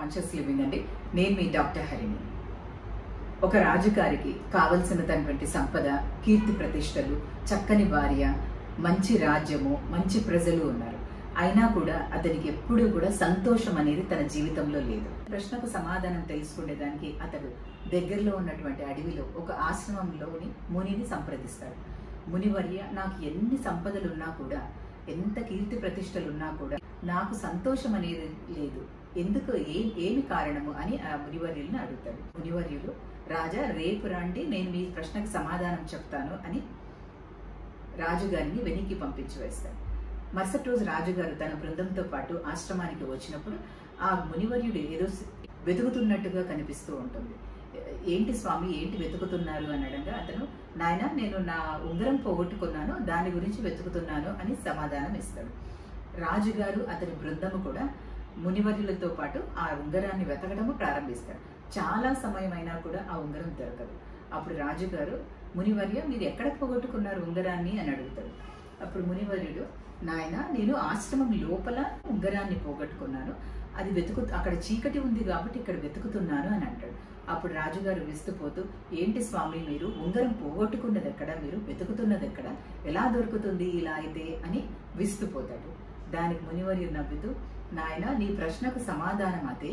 conscious living అండి నేను మీ డాక్టర్ హరిణి ఒక రాజుగారికి కావలసినటువంటి సంపద కీర్తి ప్రతిష్టలు చక్కని భార్య మంచి రాజ్యము మంచి ప్రజలు ఉన్నారు అయినా కూడా అతనికి ఎప్పుడూ కూడా సంతోషం అనేది తన జీవితంలో లేదు ప్రశ్నకు సమాధానం తెలుసుకునేదానికి అతడు దగ్గరలో ఉన్నటువంటి అడవిలో ఒక ఆశ్రమంలోని మునిని సంప్రదిస్తాడు మునివర్య నాకు ఎన్ని సంపదలు ఉన్నా కూడా ఎంత కీర్తి ప్రతిష్టలు ఉన్నా కూడా నాకు సంతోషం అనేది లేదు ఎందుకు ఏ ఏమి కారణము అని ఆ మునివర్యులను అడుగుతాడు మునివర్యులు రాజా రేపు రండి నేను మీ ప్రశ్నకు సమాధానం చెప్తాను అని రాజుగారిని వెనక్కి పంపించి వేస్తాడు మరుసటి రోజు రాజుగారు తన బృందంతో పాటు ఆశ్రమానికి వచ్చినప్పుడు ఆ మునివర్యుడు ఏదో వెతుకుతున్నట్టుగా కనిపిస్తూ ఉంటుంది ఏంటి స్వామి ఏంటి వెతుకుతున్నారు అని అడగా అతను నాయన నేను నా ఉంగరం పోగొట్టుకున్నాను దాని గురించి వెతుకుతున్నాను అని సమాధానం ఇస్తాడు రాజుగారు అతని బృందము కూడా మునివర్యులతో పాటు ఆ ఉంగరాన్ని వెతకడము ప్రారంభిస్తాడు చాలా సమయం అయినా కూడా ఆ ఉంగరం దొరకదు అప్పుడు రాజుగారు మునివర్య మీరు ఎక్కడ పోగొట్టుకున్నారు ఉంగరాన్ని అని అడుగుతాడు అప్పుడు మునివర్యుడు నాయన నేను ఆశ్రమం లోపల ఉంగరాన్ని పోగొట్టుకున్నాను అది వెతుకు అక్కడ చీకటి ఉంది కాబట్టి ఇక్కడ వెతుకుతున్నాను అని అంటాడు అప్పుడు రాజుగారు విస్తుపోతూ ఏంటి స్వామి మీరు ఉంగరం పోగొట్టుకున్నది ఎక్కడ మీరు వెతుకుతున్నది ఎక్కడ ఎలా దొరుకుతుంది ఇలా అయితే అని విస్తుపోతాడు దానికి మునివర్యుడు నవ్వుతూ నాయన నీ ప్రశ్నకు సమాధానం అదే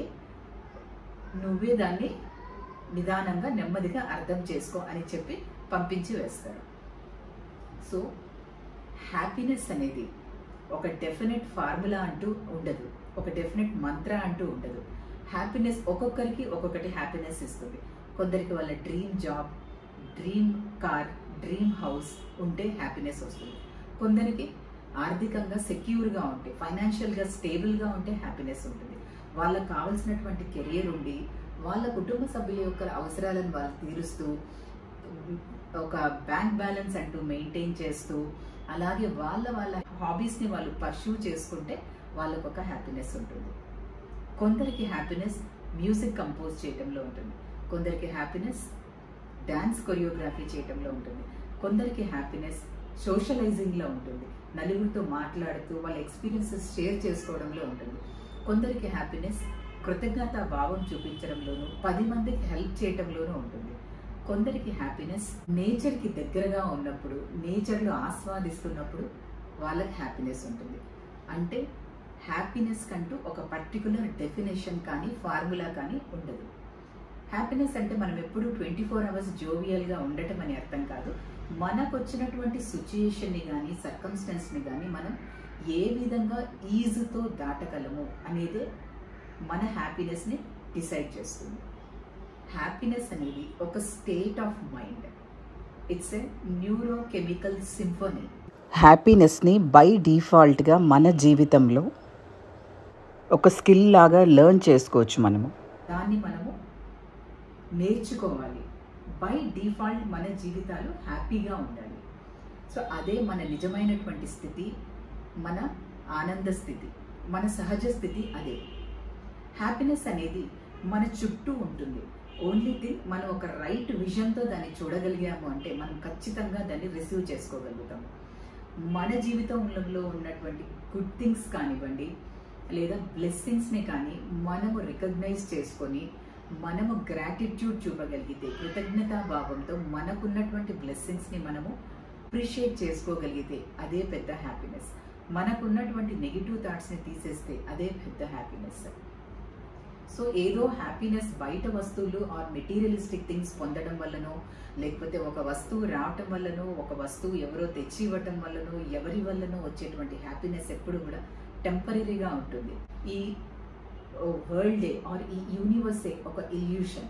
నువ్వే దాన్ని నిదానంగా నెమ్మదిగా అర్థం చేసుకో అని చెప్పి పంపించి వేస్తారు సో హ్యాపీనెస్ అనేది ఒక డెఫినెట్ ఫార్ములా అంటూ ఉండదు ఒక డెఫినెట్ మంత్ర అంటూ ఉండదు హ్యాపీనెస్ ఒక్కొక్కరికి ఒక్కొక్కటి హ్యాపీనెస్ ఇస్తుంది కొందరికి వాళ్ళ dream job dream car dream house ఉంటే హ్యాపీనెస్ వస్తుంది కొందరికి ఆర్థికంగా సెక్యూర్గా ఉంటే ఫైనాన్షియల్గా స్టేబుల్గా ఉంటే హ్యాపీనెస్ ఉంటుంది వాళ్ళకు కావాల్సినటువంటి కెరియర్ ఉండి వాళ్ళ కుటుంబ సభ్యుల యొక్క అవసరాలను వాళ్ళు తీరుస్తూ ఒక బ్యాంక్ బ్యాలెన్స్ అంటూ మెయింటైన్ చేస్తూ అలాగే వాళ్ళ వాళ్ళ హాబీస్ని వాళ్ళు పర్ష్యూ చేసుకుంటే వాళ్ళకు ఒక హ్యాపీనెస్ ఉంటుంది కొందరికి హ్యాపీనెస్ మ్యూజిక్ కంపోజ్ చేయడంలో ఉంటుంది కొందరికి హ్యాపీనెస్ డ్యాన్స్ కొరియోగ్రఫీ చేయడంలో ఉంటుంది కొందరికి హ్యాపీనెస్ సోషలైజింగ్లో ఉంటుంది నలుగురితో మాట్లాడుతూ వాళ్ళ ఎక్స్పీరియన్సెస్ షేర్ చేసుకోవడంలో ఉంటుంది కొందరికి హ్యాపీనెస్ కృతజ్ఞత భావం చూపించడంలోనూ పది మందికి హెల్ప్ చేయటంలోనూ ఉంటుంది కొందరికి హ్యాపీనెస్ నేచర్కి దగ్గరగా ఉన్నప్పుడు నేచర్లో ఆస్వాదిస్తున్నప్పుడు వాళ్ళకి హ్యాపీనెస్ ఉంటుంది అంటే హ్యాపీనెస్ కంటూ ఒక పర్టికులర్ డెఫినేషన్ కానీ ఫార్ములా కానీ ఉండదు హ్యాపీనెస్ అంటే మనం ఎప్పుడు ట్వంటీ ఫోర్ అవర్స్ జోవియల్గా ఉండటం అని అర్థం కాదు మనకు వచ్చినటువంటి సిచ్యుయేషన్ని కానీ సర్కమ్స్టెన్స్ని కానీ మనం ఏ విధంగా ఈజీతో దాటగలము అనేదే మన హ్యాపీనెస్ని డిసైడ్ చేస్తుంది హ్యాపీనెస్ అనేది ఒక state of mind it's a neurochemical symphony హ్యాపీనెస్ని బై డిఫాల్ట్గా మన జీవితంలో ఒక స్కిల్ లాగా లెర్న్ చేసుకోవచ్చు మనము దాన్ని మనము నేర్చుకోవాలి బై డిఫాల్ట్ మన జీవితాలు హ్యాపీగా ఉండాలి సో అదే మన నిజమైనటువంటి స్థితి మన ఆనంద స్థితి మన సహజ స్థితి అదే హ్యాపీనెస్ అనేది మన చుట్టూ ఉంటుంది ఓన్లీ థింగ్ మనం ఒక రైట్ విజన్తో దాన్ని చూడగలిగాము అంటే మనం ఖచ్చితంగా దాన్ని రిసీవ్ చేసుకోగలుగుతాము మన జీవితంలో ఉన్నటువంటి గుడ్ థింగ్స్ కానివ్వండి లేదా బ్లెస్సింగ్స్ని కానీ మనము రికగ్నైజ్ చేసుకొని మనము గ్రాటిట్యూడ్ చూపగలిగితే కృతజ్ఞతా భావంతో మనకున్నటువంటి బ్లెస్సింగ్స్ని మనము అప్రిషియేట్ చేసుకోగలిగితే అదే పెద్ద హ్యాపీనెస్ మనకున్నటువంటి నెగిటివ్ థాట్స్ని తీసేస్తే అదే పెద్ద హ్యాపీనెస్ సో ఏదో హ్యాపీనెస్ బయట వస్తువులు ఆర్ మెటీరియలిస్టిక్ థింగ్స్ పొందడం వల్లనో లేకపోతే ఒక వస్తువు రావటం వల్లనో ఒక వస్తువు ఎవరో తెచ్చి ఇవ్వటం వల్లనో ఎవరి వల్లనో వచ్చేటువంటి హ్యాపీనెస్ ఎప్పుడు కూడా టెంపరీగా ఉంటుంది ఈ వరల్డే ఆర్ ఈ యూనివర్సే ఒక ఇల్యూషన్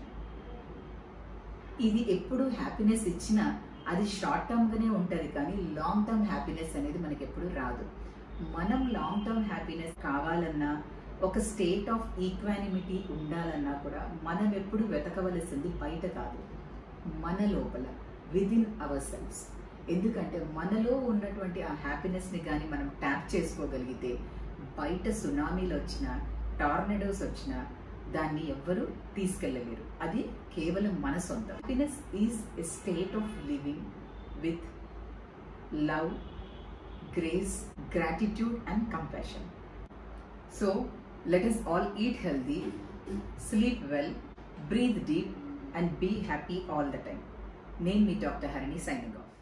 ఇది ఎప్పుడు హ్యాపీనెస్ ఇచ్చినా అది షార్ట్ టర్మ్గానే ఉంటుంది కానీ లాంగ్ టర్మ్ హ్యాపీనెస్ అనేది మనకి ఎప్పుడు రాదు మనం లాంగ్ టర్మ్ హ్యాపీనెస్ కావాలన్నా ఒక స్టేట్ ఆఫ్ ఈక్వానిమిటీ ఉండాలన్నా కూడా మనం ఎప్పుడు వెతకవలసింది బయట కాదు మన లోపల విదిన్ అవర్ సెల్ఫ్స్ ఎందుకంటే మనలో ఉన్నటువంటి ఆ హ్యాపీనెస్ని కానీ మనం ట్యాప్ చేసుకోగలిగితే బయట సునామీలు వచ్చినా టార్నడోస్ వచ్చినా దాన్ని ఎవ్వరూ తీసుకెళ్ళలేరు అది కేవలం మన సొంతం happiness is a state of living with love grace gratitude and compassion so let us all eat healthy sleep well breathe deep and be happy all the time నేను మీ డాక్టర్ హరిణి సైనింగ్ ఆఫ్